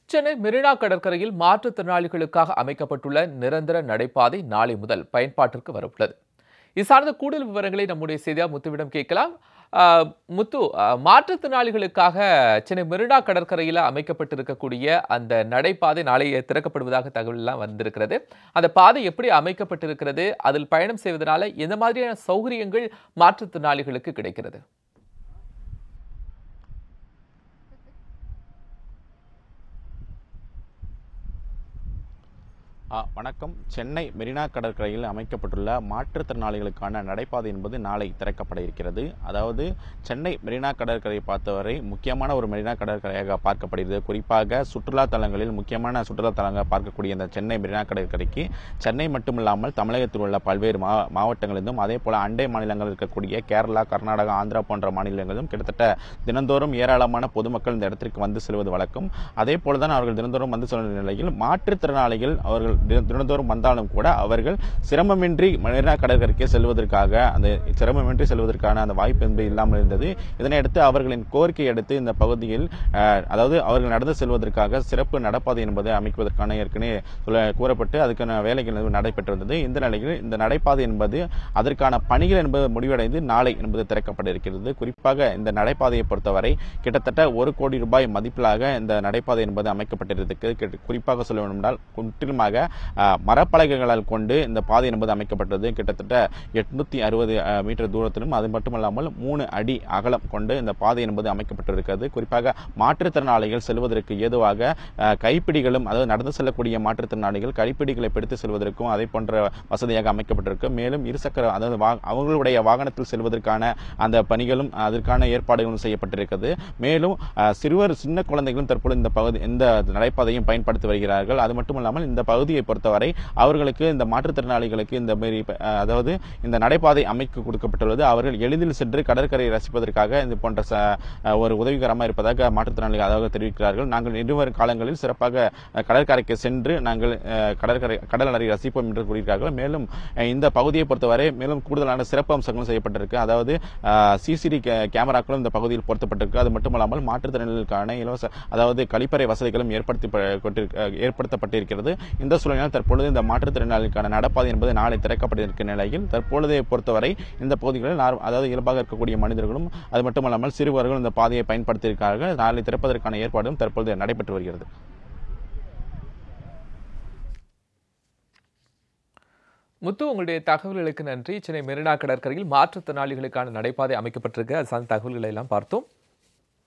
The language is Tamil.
சென்னை மெரினா கடற்கரையில் மாற்றுத்திறனாளிகளுக்காக அமைக்கப்பட்டுள்ள நிரந்தர நடைபாதை நாளை முதல் பயன்பாட்டிற்கு வரவுள்ளது இது சார்ந்த கூடுதல் விவரங்களை நம்முடைய செய்தியாளர் முத்துவிடம் கேட்கலாம் ஆஹ், முத்து ஆஹ், மாற்றுத்திறனாளிகளுக்காக சென்னை மெரினா கடற்கரையில் அமைக்கப்பட்டிருக்கக்கூடிய அந்த நடைபாதை நாளை திறக்கப்படுவதாக தகவல் எல்லாம் வந்திருக்கிறது அந்த பாதை எப்படி அமைக்கப்பட்டிருக்கிறது அதில் பயணம் செய்வதனால எந்த மாதிரியான சௌகரியங்கள் மாற்றுத்திறனாளிகளுக்கு கிடைக்கிறது ஆ, வணக்கம் சென்னை மெரினா கடற்கரையில் அமைக்கப்பட்டுள்ள மாற்றுத்திறனாளிகளுக்கான நடைபாதை என்பது நாளை திறக்கப்பட இருக்கிறது அதாவது சென்னை மெரினா கடற்கரையை பார்த்தவரை முக்கியமான ஒரு மெரினா கடற்கரையாக பார்க்கப்படுகிறது குறிப்பாக சுற்றுலா தலங்களில் முக்கியமான சுற்றுலா தலங்கள் பார்க்கக்கூடிய இந்த சென்னை மெரினா கடற்கரைக்கு சென்னை மட்டுமில்லாமல் தமிழகத்தில் உள்ள பல்வேறு மா மாவட்டங்களிலும் அதே போல அண்டை மாநிலங்கள் இருக்கக்கூடிய கேரளா கர்நாடகா ஆந்திரா போன்ற மாநிலங்களிலும் கிட்டத்தட்ட தினந்தோறும் ஏராளமான பொதுமக்கள் இந்த இடத்திற்கு வந்து செல்வது வழக்கம் அதே போலதான் அவர்கள் தினந்தோறும் வந்து செல்லும் நிலையில் மாற்றுத்திறனாளிகள் அவர்கள் தின- தினந்தோறும் வந்தாலும் கூட அவர்கள் சிரமமின்றி மெரினா கடற்கரைக்கு செல்வதற்காக அந்த சிரமமின்றி செல்வதற்கான அந்த வாய்ப்பு என்பது இல்லாமல் இருந்தது இதனையடுத்து அவர்களின் கோரிக்கை அடுத்து இந்த பகுதியில் அஹ், அதாவது அவர்கள் நடந்து செல்வதற்காக சிறப்பு நடப்பாதை என்பதை அமைக்குவதற்கான ஏற்கனவே சொல்ல கூறப்பட்டு அதுக்கான வேலைகள் என்பது நடைபெற்று வந்தது இந்த நிலையில் இந்த நடைபாதை என்பது அதற்கான பணிகள் என்பது முடிவடைந்து நாளை என்பது திறக்கப்பட இருக்கிறது குறிப்பாக இந்த நடைபாதையை பொறுத்தவரை கிட்டத்தட்ட ஒரு கோடி ரூபாய் மதிப்பிலாக இந்த நடைபாதை என்பது அமைக்கப்பட்டிருக்கு கிட்ட- குறிப்பாக சொல்ல வேண்டுமென்றால் முற்றிலுமாக அஹ், மரப்பலகைகளால் கொண்டு இந்த பாதை என்பது அமைக்கப்பட்டது கிட்டத்தட்ட எட்நூத்தி அறுபது மீட்டர் தூரத்திலும் அது மட்டுமல்லாமல் மூணு அடி அகலம் கொண்டு இந்த பாதை என்பது அமைக்கப்பட்டிருக்கிறது குறிப்பாக மாற்றுத்திறனாளிகள் செல்வதற்கு ஏதுவாக அஹ், கைப்பிடிகளும் அதாவது நடந்து செல்லக்கூடிய மாற்றுத்திறனாளிகள் கைப்பிடிகளை பிடித்து செல்வதற்கும் அதே போன்ற வசதியாக அமைக்கப்பட்டிருக்கு மேலும் இருசக்கர அதாவது வா- அவங்களுடைய வாகனத்தில் செல்வதற்கான அந்த பணிகளும் அதற்கான ஏற்பாடுகளும் செய்யப்பட்டிருக்கிறது மேலும் அஹ், சிறுவர் சின்ன குழந்தைகளும் தற்பொழுது இந்த பகுதி இந்த நடைபாதையும் பயன்படுத்தி வருகிறார்கள் அது மட்டுமல்லாமல் இந்த பகுதியை பொறுத்தவரை அவர்களுக்கு இந்த மாற்றுத்திறனாளிகளுக்கு இந்த மாரி அஹ், அதாவது இந்த நடைபாதை அமைக்க கொடுக்கப்பட்டுள்ளது அவர்கள் எளிதில் சென்று கடற்கரையை ரசிப்பதற்காக இது போன்ற ச- அஹ், ஒரு உதவிகரமாக இருப்பதாக மாற்றுத்திறனாளிகள் அதாவது தெரிவிக்கிறார்கள் நாங்கள் இருவரும் காலங்களில் சிறப்பாக அஹ், கடற்கரைக்கு சென்று நாங்கள் அஹ், கடற்கரை கடல் அறை ரசிப்போம் என்று கூறுகிறார்கள் மேலும் அஹ், இந்த பகுதியை பொறுத்தவரை மேலும் கூடுதலான சிறப்பு அம்சங்களும் செய்யப்பட்டிருக்கு அதாவது சிசிடி கேமராக்களும் இந்த பகுதியில் பொருத்தப்பட்டிருக்கு அது மட்டுமல்லாமல் மாற்றுத்திறனாளிகளுக்கான இலவச அதாவது கழிப்பறை வசதிகளும் ஏற்படுத்தி ப- கொண்டிருக்க- அஹ், ஏற்படுத்தப்பட்டிருக்கிறது இந்த சூழலில் தற்பொழுது இந்த மாற்றுத்திறனாளிகளுக்கான நடப்பாதை என்பது நாளை திறக்கப்பட்டிருக்கிற நிலையில் தற்பொழுதை பொறுத்தவரை இந்த பகுதிகளில் நார்- அதாவது இயல்பாக இருக்கக்கூடிய மனிதர்களும் அது மட்டுமல்லாமல் சிறுவர்களும் இந்த பாதையை பயன்படுத்தியிருக்கிறார்கள் நாளை திறப்பதற்கான ஏற்பாடும் தற்பொழுது நடைபெற்று வருகிறது முத்து உங்களுடைய தகவல்களுக்கு நன்றி சென்னை மெரினா கடற்கரையில் மாற்றுத்திறனாளிகளுக்கான நடைபாதை அமைக்கப்பட்டிருக்கு அது சார்ந்த தகவல்களை எல்லாம் பார்த்தோம்